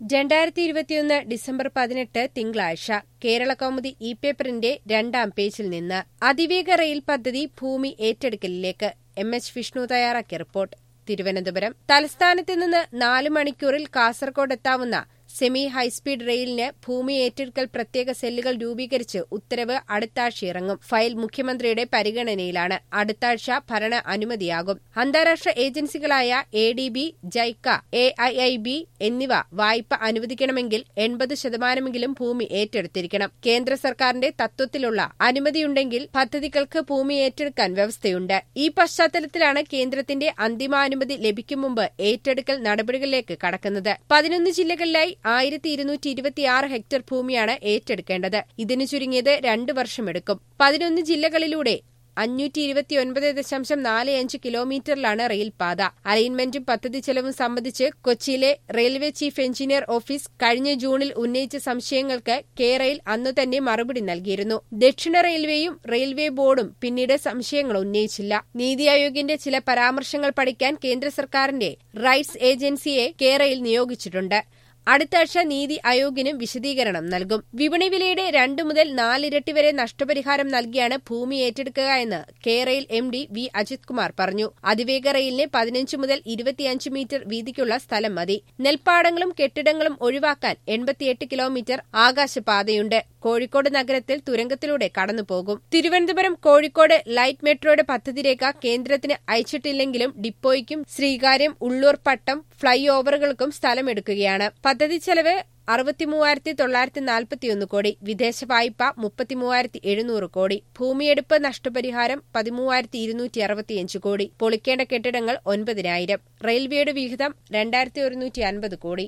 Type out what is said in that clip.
രണ്ടായിരത്തി ഇരുപത്തിയൊന്ന് ഡിസംബർ പതിനെട്ട് തിങ്കളാഴ്ച കേരള കൗമുദി ഇ പേപ്പറിന്റെ രണ്ടാം പേജിൽ നിന്ന് അതിവേഗ റെയിൽ പദ്ധതി ഭൂമി ഏറ്റെടുക്കലിലേക്ക് എം എച്ച് വിഷ്ണു തയ്യാറാക്കിയ റിപ്പോർട്ട് തിരുവനന്തപുരം തലസ്ഥാനത്ത് നിന്ന് നാല് മണിക്കൂറിൽ കാസർഗോഡ് എത്താവുന്ന സെമി ഹൈസ്പീഡ് റെയിലിന് ഭൂമി ഏറ്റെടുക്കൽ പ്രത്യേക സെല്ലുകൾ രൂപീകരിച്ച് ഉത്തരവ് അടുത്താഴ്ച ഇറങ്ങും ഫയൽ മുഖ്യമന്ത്രിയുടെ പരിഗണനയിലാണ് അടുത്താഴ്ച ഭരണ അനുമതിയാകും അന്താരാഷ്ട്ര ഏജൻസികളായ A D B JICA A I I B എന്നിവ വായ്പ അനുവദിക്കണമെങ്കിൽ എൺപത് ശതമാനമെങ്കിലും ഭൂമി ഏറ്റെടുത്തിരിക്കണം കേന്ദ്ര സർക്കാരിന്റെ തത്വത്തിലുള്ള അനുമതിയുണ്ടെങ്കിൽ പദ്ധതികൾക്ക് ഭൂമി ഏറ്റെടുക്കാൻ വ്യവസ്ഥയുണ്ട് ഈ പശ്ചാത്തലത്തിലാണ് കേന്ദ്രത്തിന്റെ അന്തിമാനുമതി ലഭിക്കും മുമ്പ് ഏറ്റെടുക്കൽ നടപടികളിലേക്ക് കടക്കുന്നത് പതിനൊന്ന് ജില്ലകളിലായി ആയിരത്തി ഇരുന്നൂറ്റി ഇരുപത്തിയാറ് ഹെക്ടർ ഭൂമിയാണ് ഏറ്റെടുക്കേണ്ടത് ഇതിനു ചുരുങ്ങിയത് രണ്ടു വർഷമെടുക്കും പതിനൊന്ന് ജില്ലകളിലൂടെ അഞ്ഞൂറ്റി ഇരുപത്തിയൊൻപത് ദശാംശം നാല് അഞ്ച് കിലോമീറ്ററിലാണ് റെയിൽപാത അലൈൻമെന്റും പദ്ധതി ചെലവും സംബന്ധിച്ച് കൊച്ചിയിലെ റെയിൽവേ ചീഫ് എഞ്ചിനീയർ ഓഫീസ് കഴിഞ്ഞ ജൂണിൽ ഉന്നയിച്ച സംശയങ്ങൾക്ക് കെ റെയിൽ അന്നു തന്നെ മറുപടി നൽകിയിരുന്നു ദക്ഷിണ റെയിൽവേയും റെയിൽവേ ബോർഡും പിന്നീട് സംശയങ്ങൾ ഉന്നയിച്ചില്ല നീതി ആയോഗിന്റെ ചില പരാമർശങ്ങൾ പഠിക്കാൻ കേന്ദ്ര സർക്കാരിന്റെ റൈറ്റ്സ് ഏജൻസിയെ കെ റെയിൽ നിയോഗിച്ചിട്ടുണ്ട് അടുത്താഴ്ച നീതി ആയോഗിനും വിശദീകരണം നൽകും വിപണി വിലയുടെ രണ്ടു മുതൽ നാലിരട്ടി വരെ നഷ്ടപരിഹാരം നൽകിയാണ് ഭൂമി ഏറ്റെടുക്കുക എന്ന് കേരയിൽ M D V Ajith Kumar പറഞ്ഞു അതിവേഗ റെയിലിന് പതിനഞ്ച് മുതൽ ഇരുപത്തിയഞ്ച് മീറ്റർ വീതിക്കുള്ള സ്ഥലം മതി നെൽപ്പാടങ്ങളും കെട്ടിടങ്ങളും ഒഴിവാക്കാൻ എൺപത്തിയെട്ട് കിലോമീറ്റർ ആകാശപാതയുണ്ട് കോഴിക്കോട് നഗരത്തിൽ തുരങ്കത്തിലൂടെ കടന്നുപോകും തിരുവനന്തപുരം കോഴിക്കോട് ലൈറ്റ് മെട്രോയുടെ പദ്ധതിരേഖ കേന്ദ്രത്തിന് അയച്ചിട്ടില്ലെങ്കിലും ഡിപ്പോയ്ക്കും ശ്രീകാര്യം ഉള്ളൂർ പട്ടം ഫ്ളൈ ഓവറുകൾക്കും സ്ഥലമെടുക്കുകയാണ് പദ്ധതി ചെലവ് അറുപത്തിമൂവായിരത്തി തൊള്ളായിരത്തി നാൽപ്പത്തിയൊന്ന് കോടി വിദേശ വായ്പ മുപ്പത്തിമൂവായിരത്തി എഴുന്നൂറ് കോടി ഭൂമിയെടുപ്പ് നഷ്ടപരിഹാരം പതിമൂവായിരത്തി ഇരുന്നൂറ്റി അറുപത്തിയഞ്ച് കോടി പൊളിക്കേണ്ട കെട്ടിടങ്ങൾ ഒൻപതിനായിരം റെയിൽവേയുടെ വിഹിതം രണ്ടായിരത്തി ഒരുന്നൂറ്റി അൻപത് കോടി